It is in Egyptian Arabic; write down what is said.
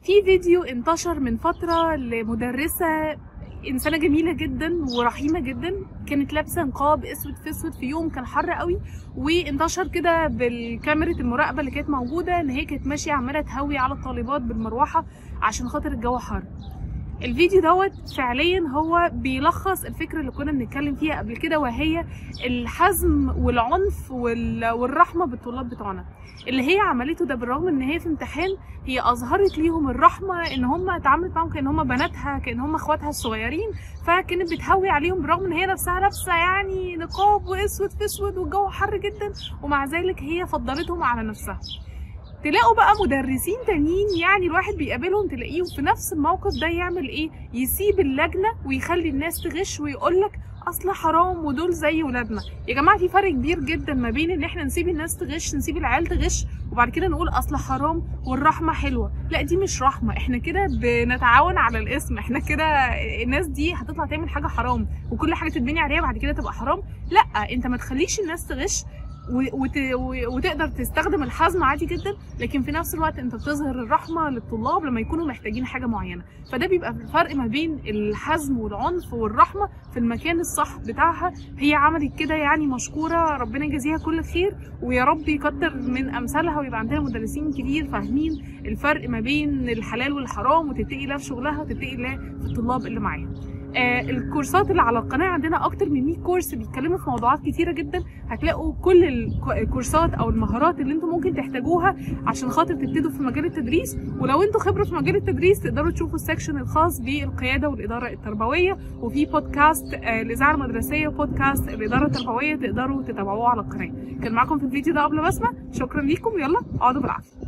في فيديو انتشر من فترة لمدرسة إنسانة جميلة جدا ورحيمة جدا كانت لابسة نقاب أسود في أسود في يوم كان حر قوي وانتشر كده بالكاميرا المراقبة اللي كانت موجودة إن هي كانت ماشية عمالة تهوي على الطالبات بالمروحة عشان خاطر الجو حر الفيديو دوت فعليا هو بيلخص الفكره اللي كنا بنتكلم فيها قبل كده وهي الحزم والعنف وال- والرحمه بالطلاب بتوعنا اللي هي عملته ده بالرغم ان هي في امتحان هي اظهرت ليهم الرحمه ان هم اتعاملت معاهم كان هم بناتها كان هم اخواتها الصغيرين فكانت بتهوي عليهم بالرغم ان هي نفسها لابسه يعني نقاب واسود في اسود والجو حر جدا ومع ذلك هي فضلتهم على نفسها تلاقوا بقى مدرسين تانيين يعني الواحد بيقابلهم تلاقيه في نفس الموقف ده يعمل ايه يسيب اللجنه ويخلي الناس تغش ويقول لك اصل حرام ودول زي ولادنا يا جماعه في فرق كبير جدا ما بين ان احنا نسيب الناس تغش نسيب العيال تغش وبعد كده نقول اصل حرام والرحمه حلوه لا دي مش رحمه احنا كده بنتعاون على الاسم احنا كده الناس دي هتطلع تعمل حاجه حرام وكل حاجه تتبني عليها بعد كده تبقى حرام لا انت ما تخليش الناس تغش و- وت... و- وتقدر تستخدم الحزم عادي جدا لكن في نفس الوقت انت بتظهر الرحمه للطلاب لما يكونوا محتاجين حاجه معينه فده بيبقى الفرق ما بين الحزم والعنف والرحمه في المكان الصح بتاعها هي عملت كده يعني مشكوره ربنا يجازيها كل خير ويا رب يكتر من امثالها ويبقى عندنا مدرسين كتير فاهمين الفرق ما بين الحلال والحرام وتتقي الله في شغلها وتتقي الله في الطلاب اللي معاها آه الكورسات اللي على القناه عندنا اكتر من 100 كورس بيتكلموا في موضوعات كتيره جدا هتلاقوا كل الك- الكورسات او المهارات اللي انتم ممكن تحتاجوها عشان خاطر تبتدوا في مجال التدريس ولو انتوا خبره في مجال التدريس تقدروا تشوفوا السكشن الخاص بالقياده والاداره التربويه وفي بودكاست آه الاذاعه المدرسيه وبودكاست الاداره التربويه تقدروا تتابعوه على القناه كان معاكم في الفيديو ده قبل بسمه شكرا ليكم يلا اقعدوا بالعافيه